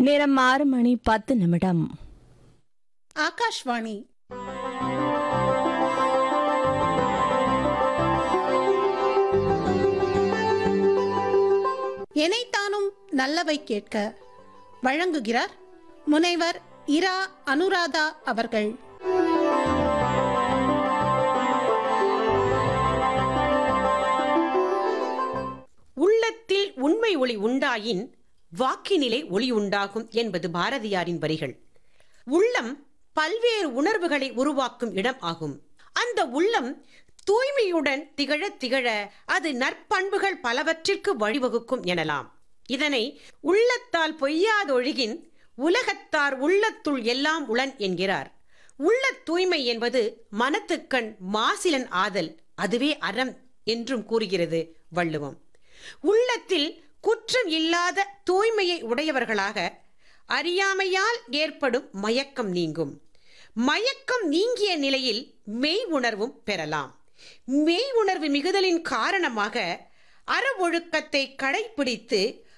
நேரம் ஆறு மணி பத்து நிமிடம் ஆகாஷ்வாணி எனைத்தானும் நல்லவை கேட்க வழங்குகிறார் முனைவர் இரா அனுராதா அவர்கள் உள்ளத்தில் உண்மை ஒளி உண்டாயின் வாக்கினிலே ஒளி உண்டாகும் என்பது பாரதியாரின் வரிகள் உள்ளம் பல்வேறு உணர்வுகளை உருவாக்கும் இடம் ஆகும் அந்த உள்ளம் தூய்மையுடன் திகழ திகழ அது நற்பண்புகள் பலவற்றிற்கு வழிவகுக்கும் எனலாம் இதனை உள்ளத்தால் பொய்யாதொழுகின் உலகத்தார் உள்ளத்துள் எல்லாம் உளன் என்கிறார் உள்ள தூய்மை என்பது மனத்துக்கண் மாசிலன் ஆதல் அதுவே அறம் என்றும் கூறுகிறது வள்ளுவம் உள்ளத்தில் குற்றம் இல்லாத தூய்மையை உடையவர்களாக அறியாமையால் ஏற்படும் மயக்கம் நீங்கும் மயக்கம் நீங்கிய நிலையில் மெய் உணர்வும் பெறலாம் மெய் உணர்வு மிகுதலின் காரணமாக அற ஒழுக்கத்தை கடைபிடித்து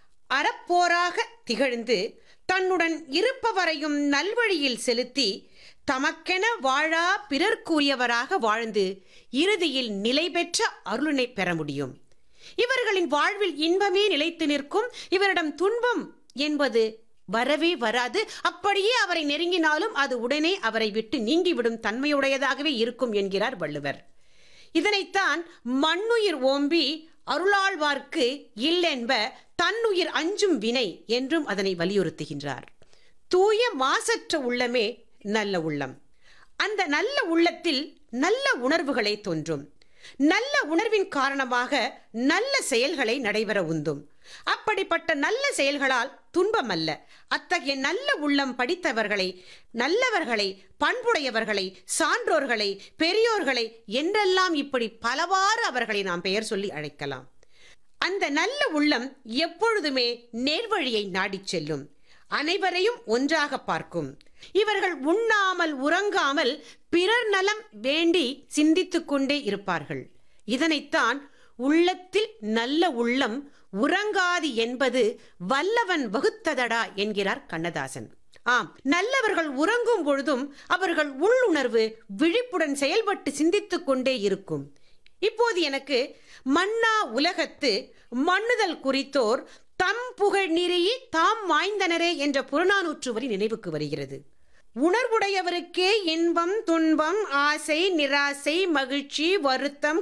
அறப்போராக திகழ்ந்து தன்னுடன் இருப்பவரையும் நல்வழியில் செலுத்தி தமக்கென வாழா பிறர்க்குரியவராக வாழ்ந்து இறுதியில் நிலை பெற்ற அருளினை பெற முடியும் இவர்களின் வாழ்வில் இன்பமே நிலைத்து நிற்கும் இவரிடம் துன்பம் என்பது வரவே வராது அப்படியே அவரை நெருங்கினாலும் அது உடனே அவரை விட்டு நீங்கிவிடும் தன்மையுடையதாகவே இருக்கும் என்கிறார் வள்ளுவர் இதனைத்தான் மண்ணுயிர் ஓம்பி அருளாழ்வார்க்கு இல்லென்ப தன்னுயிர் அஞ்சும் வினை என்றும் அதனை வலியுறுத்துகின்றார் தூய மாசற்ற உள்ளமே நல்ல உள்ளம் அந்த நல்ல உள்ளத்தில் நல்ல உணர்வுகளை தோன்றும் நல்ல உணர்வின் காரணமாக நல்ல செயல்களை நடைபெற உந்தும் அப்படிப்பட்ட நல்ல செயல்களால் துன்பம் அல்ல அத்தகைய நல்ல உள்ளம் படித்தவர்களை நல்லவர்களை பண்புடையவர்களை சான்றோர்களை பெரியோர்களை என்றெல்லாம் இப்படி பலவாறு அவர்களை நாம் பெயர் சொல்லி அழைக்கலாம் அந்த நல்ல உள்ளம் எப்பொழுதுமே நேர்வழியை நாடிச் செல்லும் அனைவரையும் ஒன்றாக பார்க்கும் இவர்கள் உண்ணாமல் உறங்காமல் பிறர் நலம் வேண்டி சிந்தித்துக் கொண்டே இருப்பார்கள் இதனைத்தான் உள்ளத்தில் நல்ல உள்ளம் உறங்காது என்பது வல்லவன் வகுத்ததடா என்கிறார் கண்ணதாசன் ஆம் நல்லவர்கள் உறங்கும் பொழுதும் அவர்கள் உள்ளுணர்வு விழிப்புடன் செயல்பட்டு சிந்தித்துக் கொண்டே இருக்கும் இப்போது எனக்கு மன்னா உலகத்து மண்ணுதல் குறித்தோர் தம் புகழ் நிறியி தாம் வாய்ந்தனரே என்ற புறநானூற்று வரி நினைவுக்கு வருகிறது உணர்வுடையவருக்கே இன்பம் துன்பம் ஆசை நிராசை மகிழ்ச்சி வருத்தம்